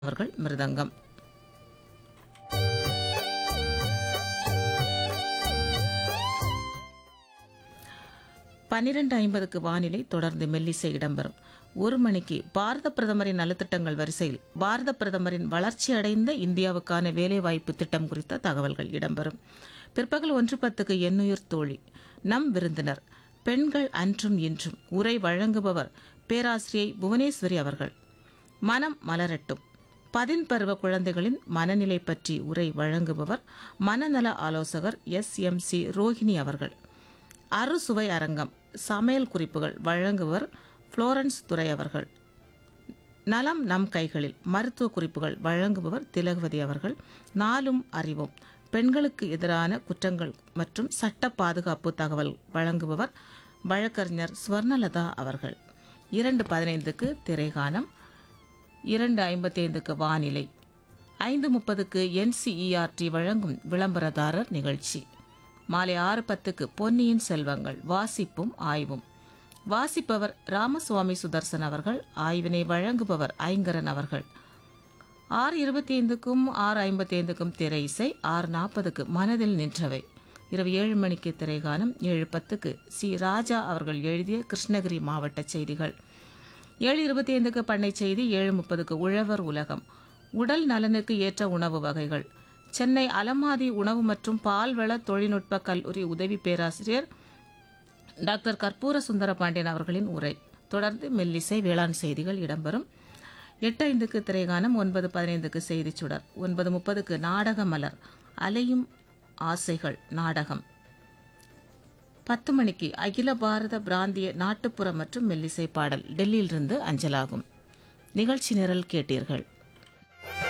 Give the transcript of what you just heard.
அவர்கள் மிருதங்கம் பன்னிரண்டு ஐம்பதுக்கு வானிலை தொடர்ந்து மெல்லிசை இடம்பெறும் ஒரு மணிக்கு பாரத பிரதமரின் நலத்திட்டங்கள் வரிசையில் பாரத பிரதமரின் வளர்ச்சியடைந்த இந்தியாவுக்கான வேலைவாய்ப்பு திட்டம் குறித்த தகவல்கள் இடம்பெறும் பிற்பகல் ஒன்று பத்துக்கு எண்ணுயிர் தோழி நம் விருந்தினர் பெண்கள் அன்றும் இன்றும் உரை வழங்குபவர் பேராசிரியை புவனேஸ்வரி அவர்கள் மனம் மலரட்டும் பதின் பருவ குழந்தைகளின் மனநிலை பற்றி உரை வழங்குபவர் மனநல ஆலோசகர் எஸ் எம் சி ரோஹிணி அவர்கள் அறுசுவை அரங்கம் சமையல் குறிப்புகள் வழங்குவர் புளோரன்ஸ் துரை அவர்கள் நலம் நம் கைகளில் மருத்துவ குறிப்புகள் வழங்குபவர் திலகவதி அவர்கள் நாளும் அறிவோம் பெண்களுக்கு எதிரான குற்றங்கள் மற்றும் சட்ட பாதுகாப்பு தகவல் வழங்குபவர் வழக்கறிஞர் ஸ்வர்ணலதா அவர்கள் இரண்டு பதினைந்துக்கு திரைகானம் இரண்டு ஐம்பத்தைந்துக்கு வானிலை ஐந்து முப்பதுக்கு என்சிஇஆர்டி வழங்கும் விளம்பரதாரர் நிகழ்ச்சி மாலை ஆறு பத்துக்கு பொன்னியின் செல்வங்கள் வாசிப்பும் ஆய்வும் வாசிப்பவர் ராமசுவாமி சுதர்சன் அவர்கள் ஆய்வினை வழங்குபவர் ஐங்கரன் அவர்கள் ஆறு இருபத்தி ஐந்துக்கும் ஆறு ஐம்பத்தி ஐந்துக்கும் திரை இசை ஆறு நாற்பதுக்கு மனதில் நின்றவை இரவு ஏழு மணிக்கு திரைகானம் ஏழு பத்துக்கு சி ராஜா அவர்கள் எழுதிய கிருஷ்ணகிரி மாவட்ட செய்திகள் ஏழு இருபத்தி ஐந்துக்கு பண்ணை செய்தி ஏழு முப்பதுக்கு உழவர் உலகம் உடல் நலனுக்கு ஏற்ற உணவு வகைகள் சென்னை அலமாதி உணவு மற்றும் பால்வள தொழில்நுட்ப கல்லூரி உதவி பேராசிரியர் டாக்டர் கற்பூர சுந்தர பாண்டியன் அவர்களின் உரை தொடர்ந்து மெல்லிசை வேளாண் செய்திகள் இடம்பெறும் எட்டு ஐந்துக்கு திரைகானம் ஒன்பது பதினைந்துக்கு செய்திச் சுடர் ஒன்பது முப்பதுக்கு நாடக மலர் அலையும் ஆசைகள் நாடகம் பத்து மணிக்கு அகில பாரத பிராந்திய நாட்டுப்புற மற்றும் மெல்லிசை பாடல் டெல்லியிலிருந்து அஞ்சலாகும் நிகழ்ச்சி நிரல் கேட்டீர்கள்